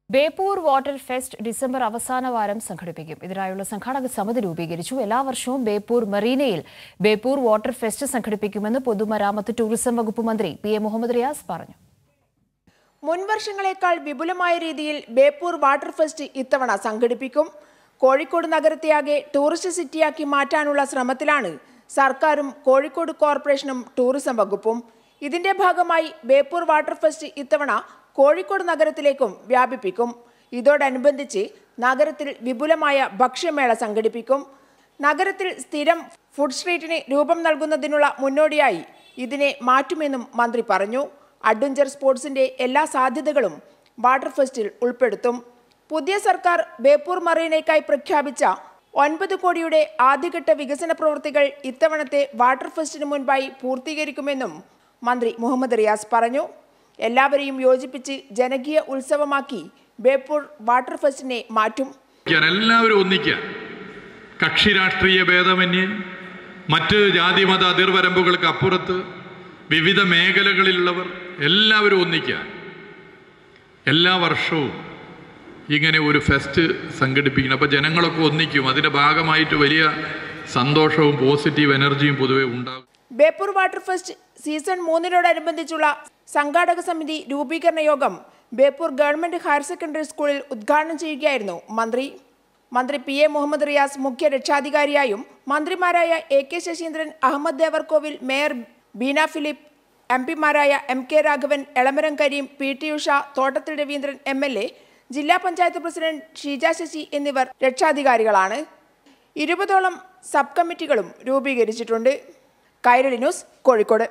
Beypore water fest December അവസാന വാരം സംഘടിപ്പിക്കും ഇതിനായുള്ള സംഘാടക സമിതി രൂപീകരിച്ചു എല്ലാ വർഷവും ബേപ്പൂർ മറീനയിൽ ബേപ്പൂർ വാട്ടർ ഫെസ്റ്റ് സംഘടിപ്പിക്കുമെന്ന് പൊതുമരാമത്ത് ടൂറിസം വകുപ്പ് മന്ത്രി പി എ മുഹമ്മദ് റിയാസ് പറഞ്ഞു മുൻ വർഷങ്ങളെക്കാൾ വിപുലമായ രീതിയിൽ ബേപ്പൂർ വാട്ടർ ഫെസ്റ്റ് ഇത്തവണ സംഘടിപ്പിക്കും കോഴിക്കോട് നഗരത്തെയാകെ ടൂറിസ്റ്റ് സിറ്റിയാക്കി മാറ്റാനുള്ള ശ്രമത്തിലാണ് സർക്കാരും കോഴിക്കോട് കോർപ്പറേഷനും ടൂറിസം വകുപ്പും ഇതിന്റെ ഭാഗമായി ബേപ്പൂർ വാട്ടർ ഫെസ്റ്റ് ഇത്തവണ കോഴിക്കോട് നഗരത്തിലേക്കും വ്യാപിപ്പിക്കും ഇതോടനുബന്ധിച്ച് നഗരത്തിൽ വിപുലമായ ഭക്ഷ്യമേള സംഘടിപ്പിക്കും നഗരത്തിൽ സ്ഥിരം ഫുഡ് സ്ട്രീറ്റിന് രൂപം നൽകുന്നതിനുള്ള മുന്നോടിയായി ഇതിനെ മാറ്റുമെന്നും മന്ത്രി പറഞ്ഞു അഡ്വഞ്ചർ സ്പോർട്സിന്റെ എല്ലാ സാധ്യതകളും വാട്ടർ ഫെസ്റ്റിൽ ഉൾപ്പെടുത്തും പുതിയ സർക്കാർ ബേപ്പൂർ മറീനയ്ക്കായി പ്രഖ്യാപിച്ച ഒൻപത് കോടിയുടെ ആദ്യഘട്ട വികസന പ്രവൃത്തികൾ ഇത്തവണത്തെ വാട്ടർ ഫെസ്റ്റിന് മുൻപായി പൂർത്തീകരിക്കുമെന്നും മന്ത്രി മുഹമ്മദ് റിയാസ് പറഞ്ഞു എല്ലാവരെയും യോജിപ്പിച്ച് ജനകീയ ഉത്സവമാക്കി ബേപ്പൂർ വാട്ടർ ഫെസ്റ്റിനെ മാറ്റും ഒന്നിക്കാൻ, എല്ലാവരും ഒന്നിക്കാൻ കക്ഷി രാഷ്ട്രീയ ഭേദമന്യേ മറ്റ് ജാതിമത അതിർവരമ്പുകൾക്ക് അപ്പുറത്ത് വിവിധ മേഖലകളിലുള്ളവർ എല്ലാവരും ഒന്നിക്കാൻ എല്ലാ വർഷവും ഇങ്ങനെ ഒരു ഫെസ്റ്റ് സംഘടിപ്പിക്കണം അപ്പോൾ ജനങ്ങളൊക്കെ ഒന്നിക്കും അതിൻ്റെ ഭാഗമായിട്ട് വലിയ സന്തോഷവും പോസിറ്റീവ് എനർജിയും പൊതുവെ ഉണ്ടാകും ബേപ്പൂർ വാട്ടർ ഫെസ്റ്റ് സീസൺ മൂന്നിനോടനുബന്ധിച്ചുള്ള സംഘാടക സമിതി രൂപീകരണ യോഗം ബേപ്പൂർ ഗവൺമെന്റ് ഹയർ സെക്കൻഡറി സ്കൂളിൽ ഉദ്ഘാടനം ചെയ്യുകയായിരുന്നു മന്ത്രി മന്ത്രി പി എ മുഹമ്മദ് റിയാസ് മുഖ്യ രക്ഷാധികാരിയായും മന്ത്രിമാരായ A K Saseendran Ahammed Devarkovil mayor Beena Philip M പിമാരായ M K Raghavan Elamaram Kareem P T Usha Thottathil Raveendran M L A ജില്ലാ പഞ്ചായത്ത് പ്രസിഡന്റ് ഷീജ ശശി എന്നിവർ രക്ഷാധികാരികളാണ് ഇരുപതോളം സബ് കമ്മിറ്റികളും രൂപീകരിച്ചിട്ടുണ്ട് കൈരളി ന്യൂസ് കോഴിക്കോട്